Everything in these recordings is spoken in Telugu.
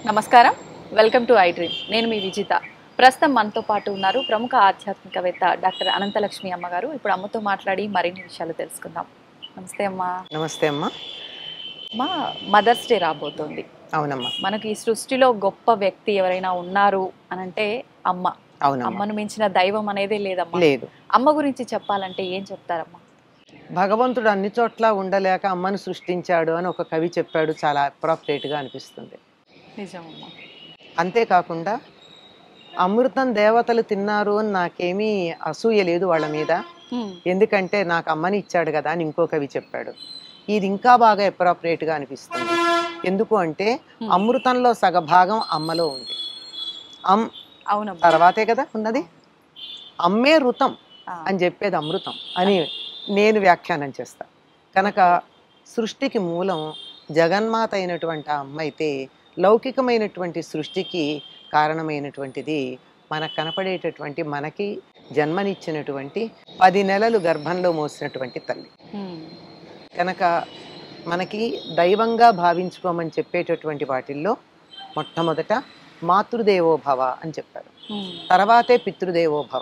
నమస్కారం వెల్కమ్ టు ఐ డ్రీమ్ నేను మీ విజిత ప్రస్తుతం మనతో పాటు ఉన్నారు ప్రముఖ ఆధ్యాత్మికవేత్త డాక్టర్ అనంతలక్ష్మి అమ్మగారు ఇప్పుడు అమ్మతో మాట్లాడి మరిన్ని విషయాలు తెలుసుకుందాం నమస్తే అమ్మా నమస్తే అమ్మా అమ్మా మదర్స్ డే రాబోతోంది అవునమ్మా మనకి ఈ సృష్టిలో గొప్ప వ్యక్తి ఎవరైనా ఉన్నారు అని అంటే అమ్మ అవునమ్మా అమ్మను మించిన దైవం అనేదే లేదమ్మా లేదు అమ్మ గురించి చెప్పాలంటే ఏం చెప్తారమ్మా భగవంతుడు అన్ని చోట్ల ఉండలేక అమ్మను సృష్టించాడు అని ఒక కవి చెప్పాడు చాలా appropriate గా అనిపిస్తుంది నిజమమ్మా అంతేకాకుండా అమృతం దేవతలు తిన్నారు అని నాకేమీ అసూయ లేదు వాళ్ళ మీద హ్మ్. ఎందుకంటే నాకు అమ్మని ఇచ్చాడు కదా అని ఇంకో కవి చెప్పాడు ఇది ఇంకా బాగా appropriate గా అనిపిస్తుంది ఎందుకు అంటే హ్మ్. అమృతంలో సగ భాగం అమ్మలో ఉంది అమ్ అవునమ్మా తర్వాతే కదా ఉన్నది అమ్మే ఋతం ఆ, అని చెప్పేది అమృతం అని నేను వ్యాఖ్యానం చేస్తా కనుక సృష్టికి మూలం జగన్మాత అయినటువంటి ఆ అమ్మ అయితే లౌకికమైనటువంటి సృష్టికి కారణమైనటువంటిది మనకు కనపడేటటువంటి మనకి జన్మనిచ్చినటువంటి పది నెలలు గర్భంలో మోసినటువంటి తల్లి హ్మ్. కనుక మనకి దైవంగా భావించుకోమని చెప్పేటటువంటి వాటిల్లో మొట్టమొదట మాతృదేవోభవ అని చెప్పారు హ్మ్. తర్వాతే పితృదేవోభవ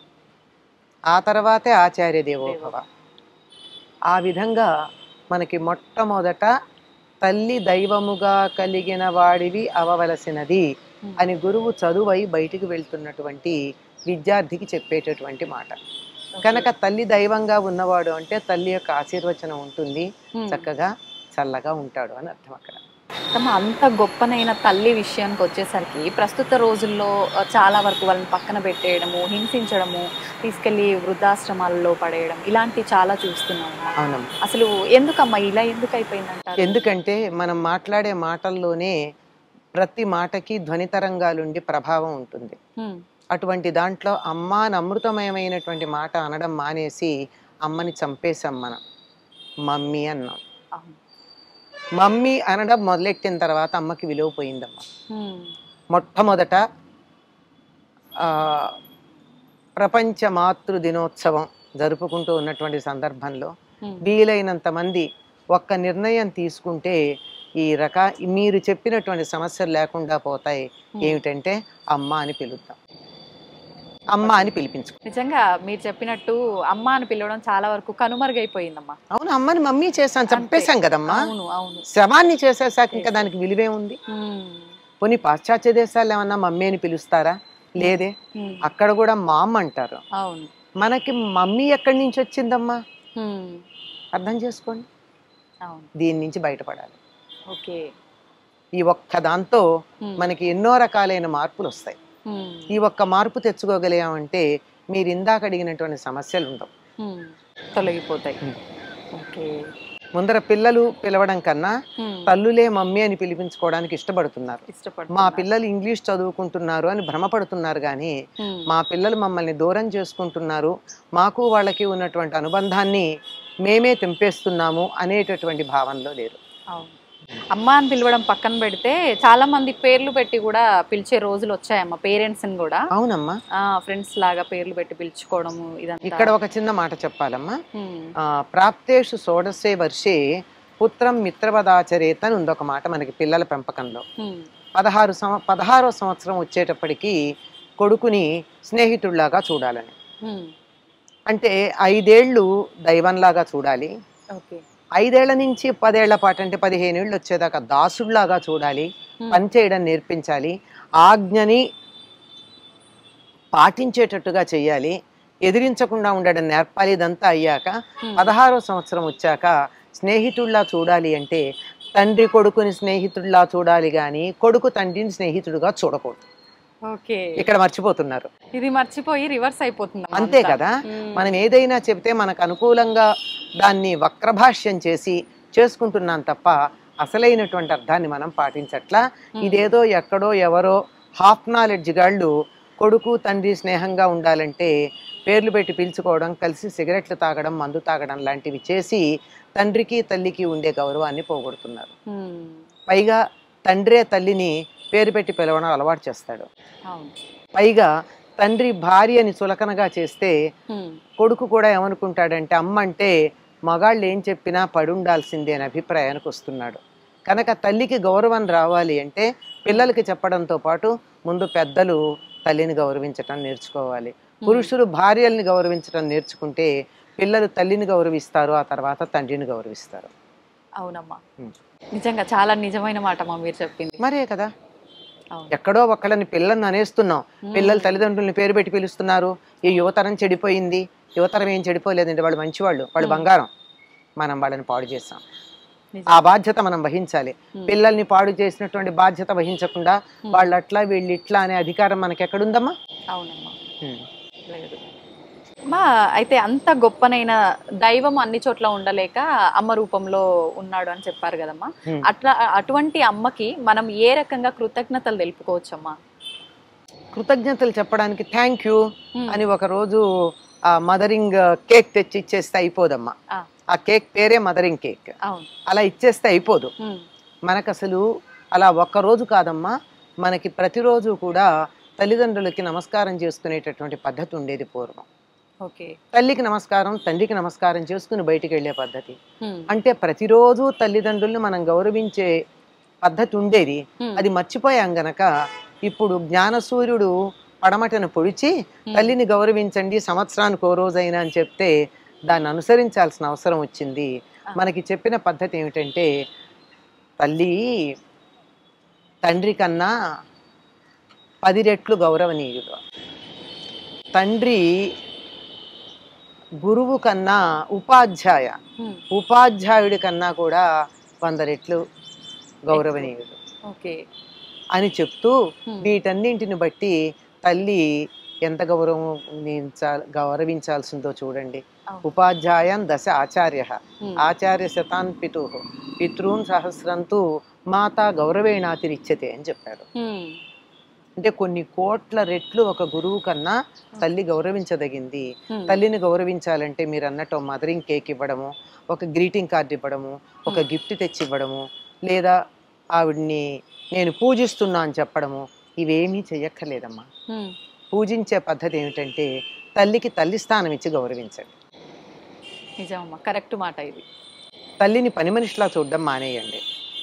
ఆ తర్వాతే ఆచార్య దేవోభవ ఆ విధంగా మనకి మొట్టమొదట తల్లి దైవముగా కలిగిన వాడివి అవవలసినది హ్మ్. అని గురువు చదువై బయటికి వెళ్తున్నటువంటి విద్యార్థికి చెప్పేటటువంటి మాట కనుక తల్లి దైవంగా ఉన్నవాడు అంటే తల్లి యొక్క ఆశీర్వచనం ఉంటుంది హ్మ్. చక్కగా చల్లగా ఉంటాడు అని అర్థం అక్కడ తమ అంత గొప్పనైన తల్లి విషయానికి వచ్చేసరికి ప్రస్తుత రోజుల్లో ఆ, చాలా వరకు వాళ్ళని పక్కన పెట్టేయడము హింసించడము తీసుకెళ్లి వృద్ధాశ్రమాలలో పడేయడం ఇలాంటి చాలా చూస్తున్నాము అవునమ్మా అసలు ఎందుకమ్మా ఇలా ఎందుకు అయిపోయిందంటారు ఎందుకంటే మనం మాట్లాడే మాటల్లోనే ప్రతి మాటకి ధ్వని తరంగాలుండి ప్రభావం ఉంటుంది హ్మ్. అటువంటి దాంట్లో అమ్మ అని అమృతమయమైనటువంటి మాట అనడం మానేసి అమ్మని చంపేశాం మనం మమ్మీ అన్నాం అవును. మమ్మీ అనడం మొదలెట్టిన తర్వాత అమ్మకి విలువ పోయిందమ్మ హ్మ్. మొట్టమొదట ఆ, ప్రపంచ మాతృ దినోత్సవం జరుపుకుంటూ ఉన్నటువంటి సందర్భంలో హ్మ్. వీలైనంత మంది ఒక్క నిర్ణయం తీసుకుంటే ఈ రక మీరు చెప్పినటువంటి సమస్యలు లేకుండా పోతాయి ఏమిటంటే అమ్మ అని పిలుద్దాం అమ్మ అని పిలిపించుకో నిజంగా మీరు చెప్పినట్టు అమ్మ అని పిలవడం చాలా వరకు కనుమరుగైపోయిందమ్మా అవును అమ్మని మమ్మీ చేశాను చంపేశాం కదమ్మా అవును అవును శవాన్ని చేసేసాక ఇంకా దానికి విలువే ఉంది హ్మ్. పోనీ పాశ్చాత్య దేశాలు ఏమన్నా మమ్మీ అని పిలుస్తారా లేదే హ్మ్. అక్కడ కూడా మా అమ్మ అంటారు అవును మనకి మమ్మీ ఎక్కడి నుంచి వచ్చిందమ్మా హ్మ్. అర్థం చేసుకోండి అవును దీని నుంచి బయటపడాలి ఓకే ఈ ఒక్క దాంతో హ్మ్. మనకి ఎన్నో రకాలైన మార్పులు వస్తాయి హ్మ్. ఈ ఒక్క మార్పు తెచ్చుకోగలిగామంటే మీరు ఇందాక అడిగినటువంటి సమస్యలు ఉండవు హ్మ్. తొలగిపోతాయి హ్మ్. ఓకే ముందర పిల్లలు పిలవడం కన్నా హ్మ్. తల్లులే మమ్మీ అని పిలిపించుకోవడానికి ఇష్టపడుతున్నారు ఇష్టపడుతున్నారు. మా పిల్లలు ఇంగ్లీష్ చదువుకుంటున్నారు అని భ్రమపడుతున్నారు కానీ హ్మ్. మా పిల్లలు మమ్మల్ని దూరం చేసుకుంటున్నారు మాకు వాళ్ళకి ఉన్నటువంటి అనుబంధాన్ని మేమే తెంపేస్తున్నాము అనేటటువంటి భావనలో లేరు అవును అమ్మ అని పిలవడం పక్కన పెడితే చాలా మంది పేర్లు పెట్టి కూడా పిలిచే రోజులు వచ్చాయమ్మ పేరెంట్స్ ని కూడా అవునమ్మా ఆ ఫ్రెండ్స్ లాగా పేర్లు పెట్టి పిలుచుకోవడము ఇదంతా ఇక్కడ ఒక చిన్న మాట చెప్పాలమ్మా హ్మ్. ఆ, ప్రాప్తేషు షోడశే వర్షే పుత్రం మిత్రవదాచరేత అని ఉంది ఒక మాట మనకి పిల్లల పెంపకంలో హ్మ్. పదహారు సంవ పదహారో సంవత్సరం వచ్చేటప్పటికి కొడుకుని స్నేహితుడిలాగా చూడాలని హ్మ్. అంటే ఐదేళ్ళు దైవంలాగా చూడాలి ఓకే ఐదేళ్ల నుంచి పదేళ్ల పాటు అంటే పదిహేను ఏళ్ళు వచ్చేదాకా దాసుడిలాగా చూడాలి హ్మ్. పని చేయడం నేర్పించాలి ఆజ్ఞని పాటించేటట్టుగా చేయాలి ఎదిరించకుండా ఉండడం నేర్పాలి ఇదంతా అయ్యాక హ్మ్. పదహారో సంవత్సరం వచ్చాక స్నేహితుడిలా చూడాలి అంటే తండ్రి కొడుకుని స్నేహితుడిలా చూడాలి కానీ కొడుకు తండ్రిని స్నేహితుడిగా చూడకూడదు ఓకే ఇక్కడ మర్చిపోతున్నారు ఇది మర్చిపోయి రివర్స్ అయిపోతుంది అమ్మ అంతే అంతా. కదా హ్మ్. మనం ఏదైనా చెబితే మనకు అనుకూలంగా దాన్ని వక్రభాష్యం చేసి చేసుకుంటున్నాం తప్ప అసలైనటువంటి అర్థాన్ని మనం పాటించట్లా హ్మ్. ఇదేదో ఎక్కడో ఎవరో హాఫ్ నాలెడ్జ్ గాళ్ళు కొడుకు తండ్రి స్నేహంగా ఉండాలంటే పేర్లు పెట్టి పిలుచుకోవడం కలిసి సిగరెట్లు తాగడం మందు తాగడం లాంటివి చేసి తండ్రికి తల్లికి ఉండే గౌరవాన్ని పోగొడుతున్నారు హ్మ్. పైగా తండ్రే తల్లిని పేరు పెట్టి పిలవడం అలవాటు చేస్తాడు అవును పైగా తండ్రి భార్యని చులకనగా చేస్తే హ్మ్. కొడుకు కూడా ఏమనుకుంటాడంటే అమ్మ అంటే మగాళ్ళు ఏం చెప్పినా పడుండాల్సిందే అని అభిప్రాయానికి వస్తున్నాడు కనుక తల్లికి గౌరవం రావాలి అంటే పిల్లలకి చెప్పడంతో పాటు ముందు పెద్దలు తల్లిని గౌరవించటం నేర్చుకోవాలి పురుషులు భార్యల్ని గౌరవించడం నేర్చుకుంటే పిల్లలు తల్లిని గౌరవిస్తారు ఆ తర్వాత తండ్రిని గౌరవిస్తారు అవునమ్మా ఉమ్. నిజంగా చాలా నిజమైన మాట మా మీరు చెప్పింది మరే కదా అవును ఎక్కడో ఒక్కళ్ళని పిల్లల్ని అనేస్తున్నాం పిల్లలు తల్లిదండ్రులని పేరు పెట్టి పిలుస్తున్నారు ఈ యువతరం చెడిపోయింది యువతరం ఏం చెడిపోలేదండి వాళ్ళు మంచివాళ్ళు వాళ్ళు Hmm. బంగారం మనం వాళ్ళని పాడు చేస్తాం నిజం. ఆ బాధ్యత మనం వహించాలి Hmm. పిల్లల్ని పాడు చేసినటువంటి బాధ్యత వహించకుండా Hmm. వాళ్ళు అట్లా వీళ్ళు ఇట్లా అనే అధికారం మనకి ఎక్కడుందమ్మా అవునమ్మా Hmm. లేదు మా అయితే అంత గొప్పనైన దైవం అన్ని చోట్ల ఉండలేక అమ్మ రూపంలో ఉన్నాడు అని చెప్పారు కదమ్మా Hmm. అట్లా అటువంటి అమ్మకి మనం ఏ రకంగా కృతజ్ఞతలు తెలుపుకోవచ్చమ్మా కృతజ్ఞతలు చెప్పడానికి థ్యాంక్ యూ Hmm. అని ఒక రోజు ఆ మదరింగ్ కేక్ తెచ్చి ఇచ్చేస్తే అయిపోదమ్మా ఆ. ఆ కేక్ పేరే మదరింగ్ కేక్ అవును అలా ఇచ్చేస్తే అయిపోదు Hmm. మనకు అసలు అలా ఒక్క రోజు కాదమ్మా మనకి ప్రతిరోజు కూడా తల్లిదండ్రులకి నమస్కారం చేసుకునేటటువంటి పద్ధతి ఉండేది పూర్వం ఓకే తల్లికి నమస్కారం తండ్రికి నమస్కారం చేసుకుని బయటికి వెళ్ళే పద్ధతి Hmm. అంటే ప్రతిరోజు తల్లిదండ్రుల్ని మనం గౌరవించే పద్ధతి ఉండేది Hmm. అది మర్చిపోయాం గనక ఇప్పుడు జ్ఞానసూర్యుడు పడమటను పొడిచి Hmm. తల్లిని గౌరవించండి సంవత్సరానికి ఓ రోజైనా అని చెప్తే దాన్ని అనుసరించాల్సిన అవసరం వచ్చింది Ah. మనకి చెప్పిన పద్ధతి ఏమిటంటే తల్లి తండ్రి కన్నా పది రెట్లు గౌరవనీయుడు తండ్రి గురువు కన్నా ఉపాధ్యాయ Hmm. ఉపాధ్యాయుడి కన్నా కూడా వంద రెట్లు గౌరవనీయుడు ఓకే అని చెప్తూ Hmm. వీటన్నింటిని బట్టి తల్లి ఎంత గౌరవించాలి గౌరవించాల్సిందో చూడండి అవును. ఉపాధ్యాయం దశ ఆచార్య Hmm. ఆచార్య శతాన్ పితు పితృన్ సహస్రంతు మాత గౌరవేణాతిరిచ్యతే అని చెప్పారు Hmm. అంటే కొన్ని కోట్ల రెట్లు ఒక గురువు కన్నా తల్లి గౌరవించదగింది Hmm. తల్లిని గౌరవించాలంటే మీరు అన్నట్టు మదరింగ్ కేక్ ఇవ్వడము ఒక గ్రీటింగ్ కార్డ్ ఇవ్వడము ఒక Hmm. గిఫ్ట్ తెచ్చి ఇవ్వడము లేదా ఆవిడ్ని నేను పూజిస్తున్నా అని చెప్పడము ఇవేమీ చెయ్యక్కర్లేదమ్మా Hmm. పూజించే పద్ధతి ఏమిటంటే తల్లికి తల్లి స్థానం ఇచ్చి గౌరవించండి నిజమమ్మా కరెక్ట్ మాట ఇది తల్లిని పని మనిషిలా చూడడం మానేయండి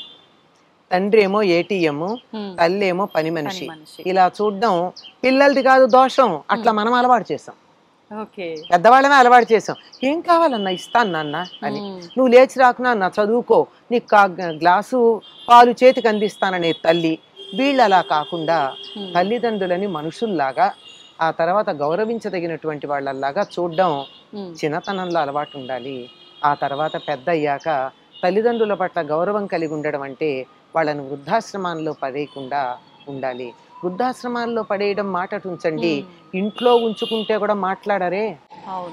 తండ్రి ఏమో ఏటీఎం Hmm. తల్లి ఏమో పని పని మనిషి మనిషి ఇలా చూడడం పిల్లలది కాదు దోషం అట్లా మనం అలవాటు చేసాం ఓకే పెద్దవాళ్ళమే అలవాటు చేసాం ఏం కావాలన్నా ఇస్తాను నాన్న అని Hmm. నువ్వు లేచి రాకున్నా నా చదువుకో నీకు కా- గ్లాసు పాలు చేతికి అందిస్తాననే తల్లి వీళ్ళు అలా కాకుండా Hmm. తల్లిదండ్రులని మనుషుల్లాగా ఆ తర్వాత గౌరవించదగినటువంటి వాళ్ళలాగా చూడడం Hmm. చిన్నతనంలో అలవాటు ఉండాలి ఆ తర్వాత పెద్ద అయ్యాక తల్లిదండ్రుల పట్ల గౌరవం కలిగి ఉండడం అంటే వాళ్ళని వృద్ధాశ్రమాల్లో పడేయకుండా ఉండాలి వృద్ధాశ్రమాల్లో పడేయడం మాట ఉంచండి Hmm. ఇంట్లో ఉంచుకుంటే కూడా మాట్లాడరే అవును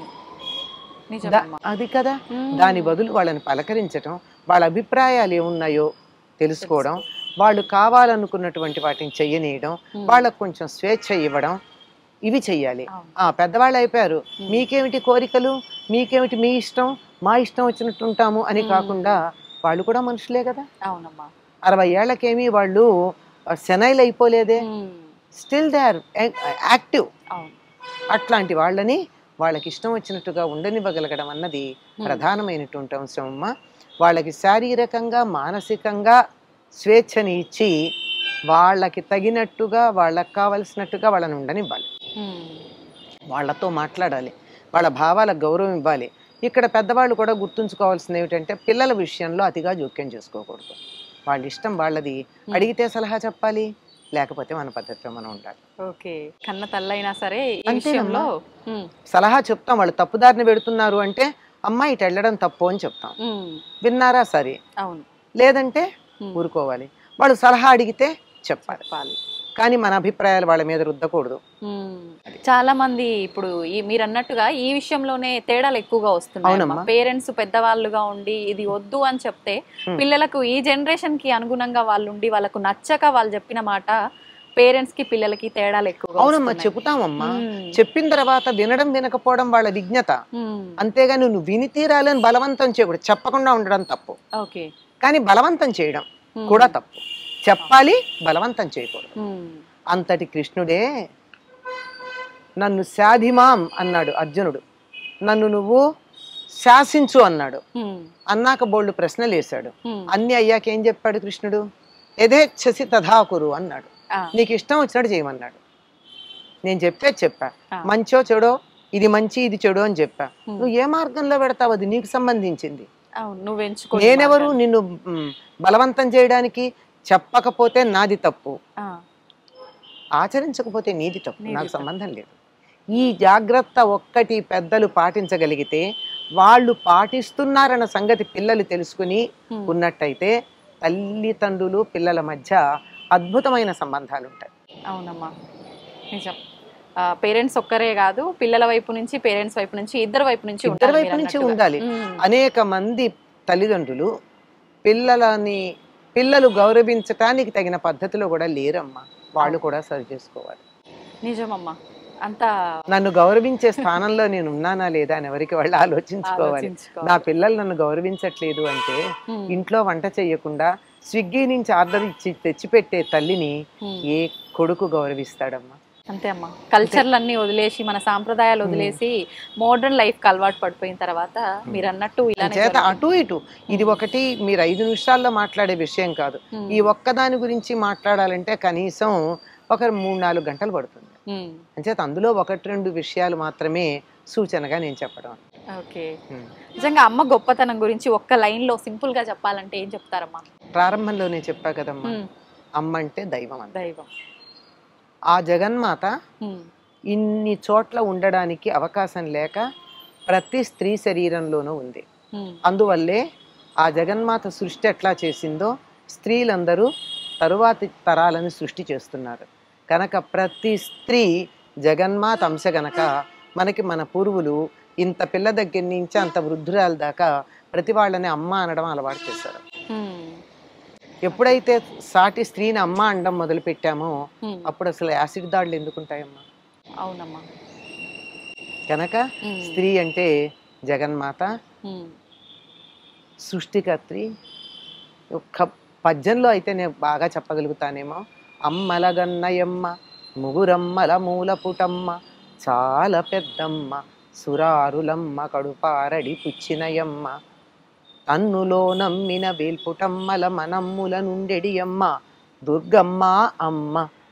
దా- నిజమమ్మా అది కదా Hmm. దాని బదులు వాళ్ళని పలకరించటం వాళ్ళ అభిప్రాయాలు ఏమున్నాయో తెలుసుకోవడం వాళ్ళు కావాలనుకున్నటువంటి వాటిని చెయ్యనీయడం Hmm. వాళ్ళకు కొంచెం స్వేచ్ఛ ఇవ్వడం ఇవి చెయ్యాలి అవును. ఆ పెద్దవాళ్ళు అయిపోయారు Hmm. మీకేమిటి కోరికలు మీకేమిటి మీ ఇష్టం మా ఇష్టం వచ్చినట్టు ఉంటాము అని Hmm. కాకుండా వాళ్ళు కూడా మనుషులే కదా అవునమ్మా అరవై ఏళ్ళకేమి వాళ్ళు సెనైల్ అయిపోలేదే Hmm. Still they are active అవును అట్లాంటి వాళ్ళని వాళ్ళకి ఇష్టం వచ్చినట్టుగా ఉండనివ్వగలగడం అన్నది Hmm. ప్రధానమైనటువంటి అంశం అమ్మ వాళ్ళకి శారీరకంగా మానసికంగా స్వేచ్ఛని ఇచ్చి వాళ్ళకి తగినట్టుగా వాళ్ళకి కావలసినట్టుగా వాళ్ళని ఉండనివ్వాలి Hmm. వాళ్ళతో మాట్లాడాలి వాళ్ళ భావాలకు గౌరవం ఇవ్వాలి ఇక్కడ పెద్దవాళ్ళు కూడా గుర్తుంచుకోవాల్సింది ఏమిటంటే పిల్లల విషయంలో అతిగా జోక్యం చేసుకోకూడదు వాళ్ళ ఇష్టం వాళ్ళది అడిగితే సలహా చెప్పాలి లేకపోతే మన పద్ధతిలో మనం ఉండాలి ఓకే కన్న తల్లైనా సరే ఈ అంతేనమ్మా. విషయంలో Hmm. సలహా చెప్తాం వాళ్ళు తప్పుదారిని పెడుతున్నారు అంటే అమ్మ ఇటు వెళ్ళడం తప్పు అని చెప్తాం Hmm. విన్నారా విన్నారా సరే అవును లేదంటే Hmm. ఊరుకోవాలి వాళ్ళు సలహా అడిగితే చెప్పాలి చెప్పాలి కానీ మన అభిప్రాయాలు వాళ్ళ మీద రుద్దకూడదు Hmm. చాలా మంది ఇప్పుడు ఈ మీరు అన్నట్టుగా ఈ విషయంలోనే తేడాలు ఎక్కువగా వస్తున్నాయి అవునమ్మా. పేరెంట్స్ పెద్దవాళ్ళుగా ఉండి ఇది వద్దు అని చెప్తే Hmm. పిల్లలకు ఈ జనరేషన్ కి అనుగుణంగా వాళ్ళు ఉండి వాళ్ళకు నచ్చక వాళ్ళు చెప్పిన మాట పేరెంట్స్ కి పిల్లలకి తేడాలు ఎక్కువగా అవునమ్మా వస్తున్నాయి. చెబుతామమ్మా Hmm. చెప్పిన తర్వాత వినడం వినకపోవడం వాళ్ళ విజ్ఞత Hmm. అంతేగాని నువ్వు విని తీరాలని బలవంతం చేయకూడదు చెప్పకుండా ఉండడం తప్పు ఓకే కానీ బలవంతం చేయడం Hmm. కూడా తప్పు చెప్పాలి బలవంతం చేయకూడదు Hmm. అంతటి కృష్ణుడే నన్ను శాధిమాం అన్నాడు అర్జునుడు నన్ను నువ్వు శాసించు అన్నాడు Hmm. అన్నాక బోళ్ళు ప్రశ్నలు వేశాడు Hmm. అన్ని అయ్యాక ఏం చెప్పాడు కృష్ణుడు యథేచ్ఛసి తథాకురు అన్నాడు ఆ, నీకు ఇష్టం వచ్చినట్టు చేయమన్నాడు నేను చెప్పేది చెప్పా ఆ. మంచో చెడో ఇది మంచి ఇది చెడు అని చెప్పా ఉమ్. నువ్వు ఏ మార్గంలో పెడతావు అది నీకు సంబంధించింది అవును నువ్వు ఎంచుకో నేనెవరు నిన్ను మ్, బలవంతం చేయడానికి చెప్పకపోతే నాది తప్పు ఆ, ఆచరించకపోతే నీది తప్పు నీది నాకు తప్పు. సంబంధం లేదు ఈ జాగ్రత్త ఒక్కటి పెద్దలు పాటించగలిగితే వాళ్ళు పాటిస్తున్నారన్న సంగతి పిల్లలు తెలుసుకుని ఉమ్. ఉన్నట్టయితే తల్లిదండ్రులు పిల్లల మధ్య అద్భుతమైన సంబంధాలు ఉంటాయి అవునమ్మా నిజం పేరెంట్స్ ఒక్కరే కాదు పిల్లల వైపు నుంచి పేరెంట్స్ వైపు నుంచి ఇద్దరు వైపు నుంచి ఇద్దరి ఉండాలి వైపు మీరు నుంచి అన్నట్టుగా. ఉండాలి ఉమ్. అనేక మంది తల్లిదండ్రులు పిల్లలని పిల్లలు గౌరవించటానికి తగిన పద్ధతిలో కూడా లేరమ్మా వాళ్ళు కూడా సరి చేసుకోవాలి నిజమమ్మా అంత నన్ను గౌరవించే స్థానంలో నేను ఉన్నానా లేదా అని ఎవరికి వాళ్ళు ఆలోచించుకోవాలి ఆలోచించుకోవాలి. నా పిల్లలు నన్ను గౌరవించట్లేదు అంటే ఉమ్. ఇంట్లో వంట చేయకుండా స్విగ్గీ నుంచి ఆర్డర్ ఇచ్చి తెచ్చిపెట్టే తల్లిని ఉమ్. ఏ కొడుకు గౌరవిస్తాడమ్మా అంతే అమ్మా కల్చర్లన్నీ వదిలేసి మన సాంప్రదాయాలు వదిలేసి మోడర్న్ లైఫ్ కి అలవాటు పడిపోయిన తర్వాత మీరు అన్నట్టు ఇలానే చేత జరుగుతుంది. అటు ఇటు ఇది ఒకటి మీరు ఐదు నిమిషాల్లో మాట్లాడే విషయం కాదు ఉమ్. ఈ ఒక్కదాని గురించి మాట్లాడాలంటే కనీసం ఒక మూడు నాలుగు గంటలు పడుతుంది ఉమ్. అంచేత అందులో ఒకటి రెండు విషయాలు మాత్రమే సూచనగా నేను చెప్పడం ఓకే ఉమ్. నిజంగా అమ్మ గొప్పతనం గురించి ఒక్క లైన్ లో సింపుల్ గా చెప్పాలంటే ఏం చెప్తారమ్మా ప్రారంభంలో నేను చెప్పా కదమ్మా ఉమ్. అమ్మ అంటే దైవం అంత దైవం ఆ జగన్మాత ఉమ్. ఇన్ని చోట్ల ఉండడానికి అవకాశం లేక ప్రతి స్త్రీ శరీరంలోనూ ఉంది ఉమ్. అందువల్లే ఆ జగన్మాత సృష్టి ఎట్లా చేసిందో స్త్రీలందరూ తరువాతి తరాలను సృష్టి చేస్తున్నారు కనుక ప్రతి స్త్రీ జగన్మాత అంశ గనక మనకి మన పూర్వులు ఇంత పిల్ల దగ్గర నుంచి అంత వృద్ధురాల దాకా ప్రతి వాళ్ళని అమ్మ అనడం అలవాటు చేశారు ఉమ్. ఎప్పుడైతే సాటి స్త్రీని అమ్మ అనడం మొదలు పెట్టామో ఉమ్. అప్పుడు అసలు యాసిడ్ దాడులు ఎందుకుంటాయమ్మా అవునమ్మా కనుక ఉమ్. స్త్రీ అంటే జగన్మాత ఉమ్. సృష్టికర్త్రి ఒక్క పద్యంలో అయితే నేను బాగా చెప్పగలుగుతానేమో అమ్మలగన్నయమ్మ ముగురమ్మల మూల పుటమ్మ చాలా పెద్దమ్మ సురారులమ్మ కడుపారడి పుచ్చినయమ్మ తన్నులో నమ్మిన వేల్పుటమ్మల మనమ్ముల నుండెడియమ్మ దుర్గమ్మ అమ్మ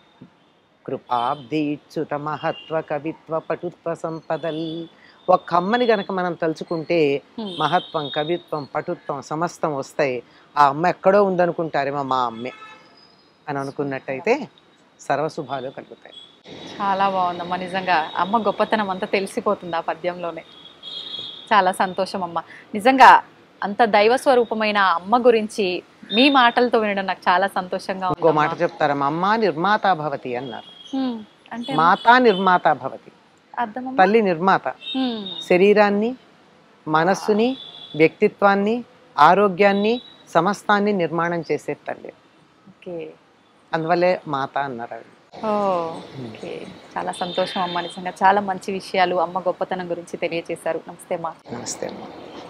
కృపాబ్ది ఇచ్చుత మహత్వ కవిత్వ పటుత్వ సంపదల్ ఒక్క అమ్మని గనక మనం తలుచుకుంటే ఉమ్. మహత్వం కవిత్వం పటుత్వం సమస్తం వస్తాయి ఆ అమ్మ ఎక్కడో ఉందనుకుంటారేమో మా అమ్మే అని అనుకున్నట్టయితే సర్వశుభాలు కలుగుతాయి చాలా బాగుందమ్మా నిజంగా అమ్మ గొప్పతనం అంతా తెలిసిపోతుంది ఆ పద్యంలోనే చాలా సంతోషం అమ్మ నిజంగా అంత దైవ స్వరూపమైన ఆ అమ్మ గురించి మీ మాటలతో వినడం నాకు చాలా సంతోషంగా ఇంకో ఉంది మాట చెప్తారా అమ్మ నిర్మాత భవతి అన్నారు అంటే మాతా నిర్మాత భవతి అర్థమమ్మా తల్లి నిర్మాత ఉమ్. శరీరాన్ని మనస్సుని వ్యక్తిత్వాన్ని ఆరోగ్యాన్ని సమస్తాన్ని నిర్మాణం చేసే తల్లి ఓకే అందువల్లే మాత అన్నారు ఆవిడ. ఓ ఓకే చాలా సంతోషం అమ్మ నిజంగా చాలా మంచి విషయాలు అమ్మ గొప్పతనం గురించి తెలియజేశారు నమస్తే అమ్మా నమస్తే అమ్మ